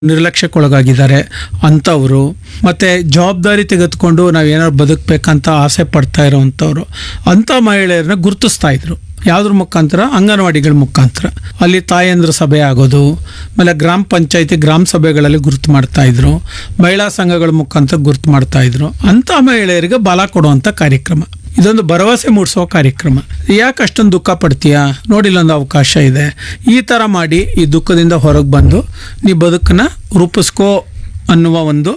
ನಿರ್ಲಕ್ಷ್ಯಕ್ಕೊಳಗಾಗಿದ್ದಾರೆ ಅಂಥವ್ರು ಮತ್ತೆ ಜವಾಬ್ದಾರಿ ತೆಗೆದುಕೊಂಡು ನಾವೇನಾದ್ರು ಬದುಕಬೇಕಂತ ಆಸೆ ಪಡ್ತಾ ಇರೋವಂಥವ್ರು ಅಂಥ ಮಹಿಳೆಯರನ್ನ ಗುರುತಿಸ್ತಾ ಇದ್ರು ಯಾವ್ದ್ರ ಮುಖಾಂತರ ಅಂಗನವಾಡಿಗಳ ಮುಖಾಂತರ ಅಲ್ಲಿ ತಾಯಂದ್ರ ಸಭೆ ಆಗೋದು ಆಮೇಲೆ ಗ್ರಾಮ ಪಂಚಾಯತಿ ಗ್ರಾಮ ಸಭೆಗಳಲ್ಲಿ ಗುರುತು ಮಾಡ್ತಾ ಇದ್ರು ಮಹಿಳಾ ಸಂಘಗಳ ಮುಖಾಂತರ ಗುರುತು ಮಾಡ್ತಾ ಇದ್ರು ಅಂಥ ಮಹಿಳೆಯರಿಗೆ ಬಲ ಕೊಡುವಂಥ ಕಾರ್ಯಕ್ರಮ ಇದೊಂದು ಭರವಸೆ ಮೂಡಿಸೋ ಕಾರ್ಯಕ್ರಮ ಯಾಕೆ ಅಷ್ಟೊಂದು ದುಃಖ ಪಡ್ತೀಯಾ ನೋಡಿ ಇಲ್ಲೊಂದು ಅವಕಾಶ ಇದೆ ಈ ಥರ ಮಾಡಿ ಈ ದುಃಖದಿಂದ ಹೊರಗೆ ಬಂದು ನೀ ಬದುಕನ್ನ ರೂಪಿಸ್ಕೋ ಅನ್ನುವ ಒಂದು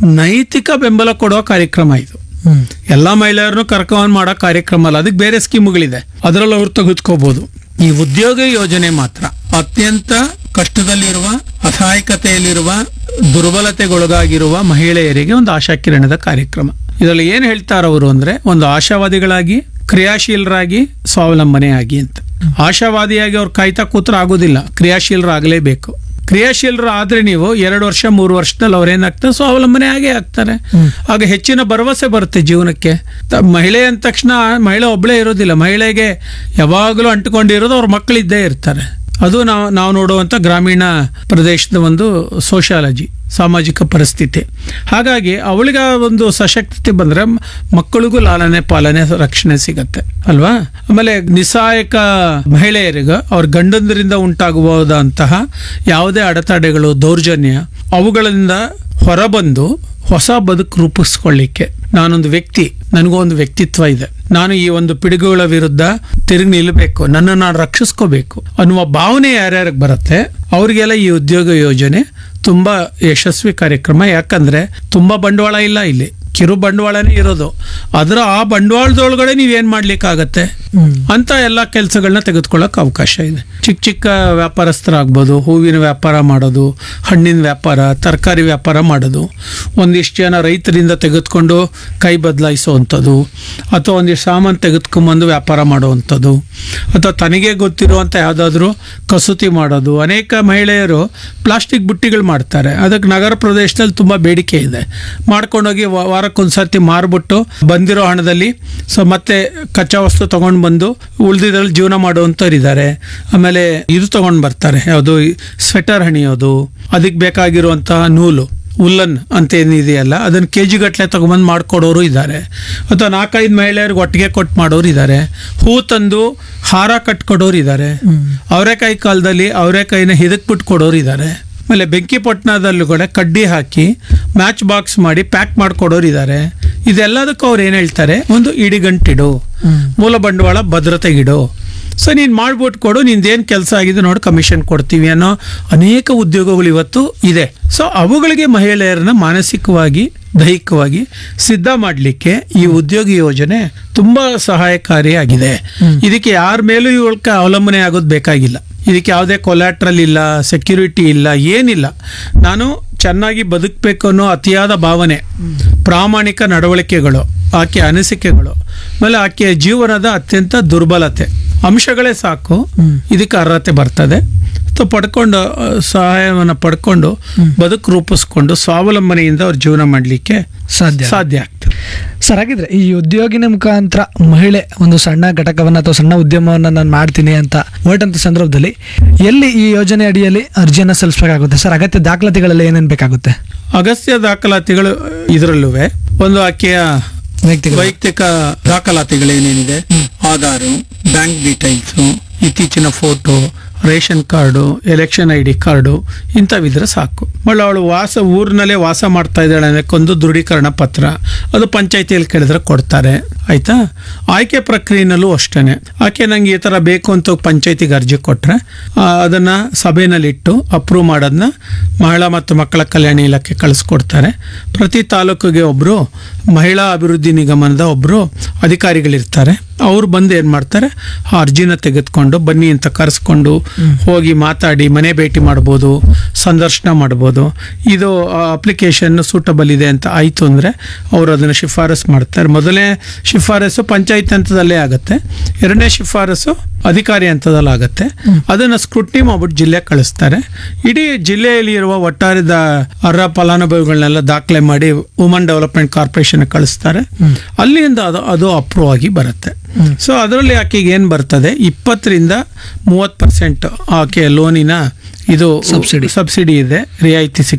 ನೈತಿಕ ಬೆಂಬಲ ಕೊಡೋ ಕಾರ್ಯಕ್ರಮ ಇದು ಎಲ್ಲ ಮಹಿಳೆಯರನ್ನು ಕರ್ಕೊಂಡು ಮಾಡೋ ಕಾರ್ಯಕ್ರಮ ಅಲ್ಲ ಅದಕ್ಕೆ ಬೇರೆ ಸ್ಕೀಮ್ಗಳಿದೆ ಅದರಲ್ಲಿ ಅವ್ರು ತೆಗೆದುಕೋಬಹುದು ಈ ಉದ್ಯೋಗ ಯೋಜನೆ ಮಾತ್ರ ಅತ್ಯಂತ ಕಷ್ಟದಲ್ಲಿರುವ ಅಸಹಾಯಕತೆಯಲ್ಲಿರುವ ದುರ್ಬಲತೆಗೊಳಗಾಗಿರುವ ಮಹಿಳೆಯರಿಗೆ ಒಂದು ಆಶಾಕಿರಣದ ಕಾರ್ಯಕ್ರಮ ಇದರಲ್ಲಿ ಏನು ಹೇಳ್ತಾರವರು ಅಂದ್ರೆ ಒಂದು ಆಶಾವಾದಿಗಳಾಗಿ ಕ್ರಿಯಾಶೀಲರಾಗಿ ಸ್ವಾವಲಂಬನೆಯಾಗಿ ಅಂತ ಆಶಾವಾದಿಯಾಗಿ ಅವ್ರು ಕಾಯ್ತಾ ಕೂತ್ರ ಆಗೋದಿಲ್ಲ ಕ್ರಿಯಾಶೀಲರಾಗಲೇಬೇಕು ಕ್ರಿಯಾಶೀಲರು ಆದ್ರೆ ನೀವು ಎರಡು ವರ್ಷ ಮೂರು ವರ್ಷದಲ್ಲಿ ಅವ್ರೇನಾಗ್ತಾರೆ ಸ್ವಾವಲಂಬನೆ ಆಗೇ ಆಗ್ತಾರೆ ಆಗ ಹೆಚ್ಚಿನ ಭರವಸೆ ಬರುತ್ತೆ ಜೀವನಕ್ಕೆ ತ- ಮಹಿಳೆ ಅಂದ ತಕ್ಷಣ ಮಹಿಳೆ ಒಬ್ಬಳೇ ಇರೋದಿಲ್ಲ ಮಹಿಳೆಗೆ ಯಾವಾಗಲೂ ಅಂಟುಕೊಂಡಿರೋದು ಅವ್ರ ಮಕ್ಕಳಿದ್ದೇ ಇರ್ತಾರೆ ಅದು ನಾವು ನಾವು ನೋಡುವಂಥ ಗ್ರಾಮೀಣ ಪ್ರದೇಶದ ಒಂದು ಸೋಷಿಯಾಲಜಿ ಸಾಮಾಜಿಕ ಪರಿಸ್ಥಿತಿ ಹಾಗಾಗಿ ಅವಳಿಗೆ ಆ ಒಂದು ಸಶಕ್ತತೆ ಬಂದ್ರೆ ಮ- ಮಕ್ಕಳಿಗೂ ಲಾಲನೆ ಪಾಲನೆ ರಕ್ಷಣೆ ಸಿಗತ್ತೆ ಅಲ್ವಾ ಆಮೇಲೆ ನಿಸ್ಸಹಾಯಕ ಮಹಿಳೆಯರಿಗೆ ಅವ್ರ ಗಂಡಂದರಿಂದ ಉಂಟಾಗಬಹುದಂತಹ ಯಾವುದೇ ಅಡೆತಡೆಗಳು ದೌರ್ಜನ್ಯ ಅವುಗಳಿಂದ ಹೊರಬಂದು ಹೊಸ ಬದುಕು ರೂಪಿಸ್ಕೊಳ್ಳಿಕ್ಕೆ ನಾನೊಂದು ವ್ಯಕ್ತಿ ನನಗೂ ಒಂದು ವ್ಯಕ್ತಿತ್ವ ಇದೆ ನಾನು ಈ ಒಂದು ಪಿಡುಗುಗಳ ವಿರುದ್ಧ ತಿರುಗಿ ನಿಲ್ಲಬೇಕು ನನ್ನನ್ನು ನಾನು ರಕ್ಷಿಸ್ಕೋಬೇಕು ಅನ್ನುವ ಭಾವನೆ ಯಾರ್ಯಾರಿಗೆ ಬರುತ್ತೆ ಅವರಿಗೆಲ್ಲ ಈ ಉದ್ಯೋಗ ಯೋಜನೆ ತುಂಬಾ ಯಶಸ್ವಿ ಕಾರ್ಯಕ್ರಮ ಯಾಕಂದ್ರೆ ತುಂಬಾ ಬಂಡವಾಳ ಇಲ್ಲ ಇಲ್ಲಿ ಕಿರು ಬಂಡವಾಳನೇ ಇರೋದು ಅದರ ಆ ಬಂಡವಾಳದೊಳಗಡೆ ನೀವೇನ್ ಮಾಡ್ಲಿಕ್ಕಾಗತ್ತೆ ಅಂತ ಎಲ್ಲ ಕೆಲಸಗಳನ್ನ ತೆಗೆದುಕೊಳ್ಳೋಕೆ ಅವಕಾಶ ಇದೆ ಚಿಕ್ಕ ಚಿಕ್ಕ ವ್ಯಾಪಾರಸ್ಥರಾಗ್ಬೋದು ಹೂವಿನ ವ್ಯಾಪಾರ ಮಾಡೋದು ಹಣ್ಣಿನ ವ್ಯಾಪಾರ ತರಕಾರಿ ವ್ಯಾಪಾರ ಮಾಡೋದು ಒಂದಿಷ್ಟು ಜನ ರೈತರಿಂದ ತೆಗೆದುಕೊಂಡು ಕೈ ಬದಲಾಯಿಸುವಂಥದ್ದು ಅಥವಾ ಒಂದಿಷ್ಟು ಸಾಮಾನು ತೆಗೆದುಕೊಂಬಂದು ವ್ಯಾಪಾರ ಮಾಡುವಂಥದ್ದು ಅಥವಾ ತನಗೆ ಗೊತ್ತಿರುವಂಥ ಯಾವುದಾದ್ರೂ ಕಸೂತಿ ಮಾಡೋದು ಅನೇಕ ಮಹಿಳೆಯರು ಪ್ಲಾಸ್ಟಿಕ್ ಬುಟ್ಟಿಗಳು ಮಾಡ್ತಾರೆ ಅದಕ್ಕೆ ನಗರ ಪ್ರದೇಶದಲ್ಲಿ ತುಂಬ ಬೇಡಿಕೆ ಇದೆ ಮಾಡ್ಕೊಂಡೋಗಿ ವ- ವಾರಕ್ಕೊಂದ್ಸರ್ತಿ ಮಾರ್ಬಿಟ್ಟು ಬಂದಿರೋ ಹಣದಲ್ಲಿ ಸೊ ಮತ್ತೆ ಕಚ್ಚಾ ವಸ್ತು ತಗೊಂಡು ಬಂದು ಉಳಿದಿದ್ರಲ್ಲಿ ಜೀವನ ಮಾಡುವಂಥವ್ರು ಇದ್ದಾರೆ ಆಮೇಲೆ ಇದು ತಗೊಂಡು ಬರ್ತಾರೆ ಯಾವುದು ಸ್ವೆಟರ್ ಹಣಿಯೋದು ಅದಕ್ಕೆ ಬೇಕಾಗಿರುವಂತಹ ನೂಲು ಉಲ್ಲನ್ ಅಂತ ಏನಿದೆಯಲ್ಲ ಅದನ್ನ ಕೆ ಜಿ ಗಟ್ಟಲೆ ತಗೊಂಬಂದು ಮಾಡ್ಕೊಡೋರು ಇದ್ದಾರೆ ಅಥವಾ ನಾಲ್ಕೈದು ಮಹಿಳೆಯರಿಗೆ ಒಟ್ಟಿಗೆ ಕೊಟ್ಟು ಮಾಡೋರು ಇದ್ದಾರೆ ಹೂ ತಂದು ಹಾರ ಕಟ್ಕೊಡೋರು ಇದ್ದಾರೆ ಅವರೆಕಾಯಿ ಕಾಲದಲ್ಲಿ ಅವರೆಕಾಯಿನ ಹಿದಕ್ಬಿಟ್ಟು ಕೊಡೋರು ಇದ್ದಾರೆ ಆಮೇಲೆ ಬೆಂಕಿಪಟ್ಟಣದಲ್ಲೂ ಕೂಡ ಕಡ್ಡಿ ಹಾಕಿ ಮ್ಯಾಚ್ ಬಾಕ್ಸ್ ಮಾಡಿ ಪ್ಯಾಕ್ ಮಾಡ್ಕೊಡೋರು ಇದ್ದಾರೆ ಇದೆಲ್ಲದಕ್ಕೂ ಅವ್ರು ಏನು ಹೇಳ್ತಾರೆ ಒಂದು ಇಡಿಗಂಟಿಡು ಮೂಲ ಬಂಡವಾಳ ಭದ್ರತೆಗಿಡು ಸೊ ನೀನು ಮಾಡ್ಬಿಟ್ಟು ಕೊಡು ನಿಂದೇನು ಕೆಲಸ ಆಗಿದೆ ನೋಡಿ ಕಮಿಷನ್ ಕೊಡ್ತೀವಿ ಅನ್ನೋ ಅನೇಕ ಉದ್ಯೋಗಗಳು ಇವತ್ತು ಇದೆ ಸೊ ಅವುಗಳಿಗೆ ಮಹಿಳೆಯರನ್ನ ಮಾನಸಿಕವಾಗಿ ದೈಹಿಕವಾಗಿ ಸಿದ್ಧ ಮಾಡಲಿಕ್ಕೆ ಈ ಉದ್ಯೋಗ ಯೋಜನೆ ತುಂಬಾ ಸಹಾಯಕಾರಿಯಾಗಿದೆ ಇದಕ್ಕೆ ಯಾರ ಮೇಲೂ ಇವൾക്ക് ಅವಲಂಬನೆ ಆಗೋದು ಬೇಕಾಗಿಲ್ಲ ಇದಕ್ಕೆ ಯಾವುದೇ ಕೊಲ್ಯಾಟ್ರಲ್ ಇಲ್ಲ ಸೆಕ್ಯೂರಿಟಿ ಇಲ್ಲ ಏನಿಲ್ಲ ನಾನು ಚೆನ್ನಾಗಿ ಬದುಕಬೇಕು ಅನ್ನೋ ಅತಿಯಾದ ಭಾವನೆ ಪ್ರಾಮಾಣಿಕ ನಡವಳಿಕೆಗಳು ಆಕೆ ಅನಿಸಿಕೆಗಳು ಆಮೇಲೆ ಆಕೆಯ ಜೀವನದ ಅತ್ಯಂತ ದುರ್ಬಲತೆ ಅಂಶಗಳೇ ಸಾಕು ಇದಕ್ಕೆ ಅರ್ಹತೆ ಬರ್ತದೆ ಸೊ ಪಡ್ಕೊಂಡು ಆ, ಸಹಾಯವನ್ನು ಪಡ್ಕೊಂಡು ಬದುಕು ರೂಪಿಸ್ಕೊಂಡು ಸ್ವಾವಲಂಬನೆಯಿಂದ ಅವ್ರ ಜೀವನ ಮಾಡಲಿಕ್ಕೆ ಸಾಧ್ಯ ಸಾಧ್ಯ ಆಗ್ತದೆ ಸರ್ ಹಾಗಿದ್ರೆ ಈ ಉದ್ಯೋಗಿನ ಮುಖಾಂತರ ಮಹಿಳೆ ಒಂದು ಸಣ್ಣ ಘಟಕವನ್ನ ಅಥವಾ ಸಣ್ಣ ಉದ್ಯಮವನ್ನ ನಾನು ಮಾಡ್ತೀನಿ ಅಂತ ಹೊರಟಂತ ಸಂದರ್ಭದಲ್ಲಿ ಎಲ್ಲಿ ಈ ಯೋಜನೆ ಅಡಿಯಲ್ಲಿ ಅರ್ಜಿಯನ್ನ ಸಲ್ಲಿಸಬೇಕಾಗುತ್ತೆ ಸರ್ ಅಗತ್ಯ ದಾಖಲಾತಿಗಳೆಲ್ಲ ಏನೇನು ಬೇಕಾಗುತ್ತೆ ಅಗತ್ಯ ದಾಖಲಾತಿಗಳು ಇದರಲ್ಲೂ ಒಂದು ಆಕೆಯ ವೈಯಕ್ತಿಕ ವೈಯಕ್ತಿಕ ದಾಖಲಾತಿಗಳೇನೇನಿದೆ ಆಧಾರು ಬ್ಯಾಂಕ್ ಡೀಟೇಲ್ಸು ಇತ್ತೀಚಿನ photo ration card election I D card ಇಂಥವಿದ್ರೆ ಸಾಕು ಮళ్ళీ ಅವಳು ವಾಸ ಊರಿನಲ್ಲೇ ವಾಸ ಮಾಡ್ತಾ ಇದ್ದಾಳೆ ಅನ್ನೋಕ್ಕೊಂದು ದೃಢೀಕರಣ ಪತ್ರ ಅದು ಪಂಚಾಯತಿಯಲ್ಲಿ ಕೇಳಿದ್ರೆ ಕೊಡ್ತಾರೆ ಆಯ್ತಾ ಆಯ್ಕೆ ಪ್ರಕ್ರಿಯೆನಲ್ಲೂ ಅಷ್ಟೇನೆ ಆಕೆ ನಂಗೆ ಈ ಥರ ಬೇಕು ಅಂತ ಪಂಚಾಯತಿಗೆ ಅರ್ಜಿ ಕೊಟ್ಟರೆ ಅದನ್ನು ಸಭೆಯಲ್ಲಿಟ್ಟು ಅಪ್ರೂವ್ ಮಾಡೋದನ್ನ ಮಹಿಳಾ ಮತ್ತು ಮಕ್ಕಳ ಕಲ್ಯಾಣ ಇಲಾಖೆ ಕಳಿಸ್ಕೊಡ್ತಾರೆ ಪ್ರತಿ ತಾಲೂಕಿಗೆ ಒಬ್ಬರು ಮಹಿಳಾ ಅಭಿವೃದ್ಧಿ ನಿಗಮದ ಒಬ್ಬರು ಅಧಿಕಾರಿಗಳಿರ್ತಾರೆ ಅವ್ರು ಬಂದು ಏನು ಮಾಡ್ತಾರೆ ಆ ಅರ್ಜಿನ ತೆಗೆದುಕೊಂಡು ಬನ್ನಿ ಅಂತ ಕರೆಸ್ಕೊಂಡು ಹೋಗಿ ಮಾತಾಡಿ ಮನೆ ಭೇಟಿ ಮಾಡ್ಬೋದು ಸಂದರ್ಶನ ಮಾಡ್ಬೋದು ಇದು ಅಪ್ಲಿಕೇಶನ್ ಸೂಟಬಲ್ ಇದೆ ಅಂತ ಆಯಿತು ಅಂದರೆ ಅವರು ಅದನ್ನು ಶಿಫಾರಸು ಮಾಡ್ತಾರೆ ಮೊದಲನೇ ಶಿಫಾರಸು ಪಂಚಾಯತ್ ಹಂತದಲ್ಲೇ ಆಗುತ್ತೆ ಎರಡನೇ ಶಿಫಾರಸು ಅಧಿಕಾರಿ ಹಂತದಲ್ಲಿ ಆಗುತ್ತೆ ಅದನ್ನು ಸ್ಕ್ರೂಟ್ನಿ ಮಾಡ್ಬಿಟ್ಟು ಜಿಲ್ಲೆ ಕಳಿಸ್ತಾರೆ ಇಡೀ ಜಿಲ್ಲೆಯಲ್ಲಿ ಇರುವ ಒಟ್ಟಾರೆದ ಅರ್ಹ ಫಲಾನುಭವಿಗಳನ್ನೆಲ್ಲ ದಾಖಲೆ ಮಾಡಿ ವುಮನ್ ಡೆವಲಪ್ಮೆಂಟ್ ಕಾರ್ಪೊರೇಷನ್ ಕಳಿಸ್ತಾರೆ ಅಲ್ಲಿಂದ ಅದು ಅದು ಅಪ್ರೂವ್ ಆಗಿ ಬರುತ್ತೆ ಸೊ ಅದರಲ್ಲಿ ಆಕೆಗೆ ಏನು ಬರ್ತದೆ ಇಪ್ಪತ್ತರಿಂದ ಮೂವತ್ತು ಪರ್ಸೆಂಟ್ ಆಕೆ ಲೋನಿನ ಇದು Subsidy. ಸಬ್ಸಿಡಿ ಇದೆ ರಿಯಾಯಿತಿ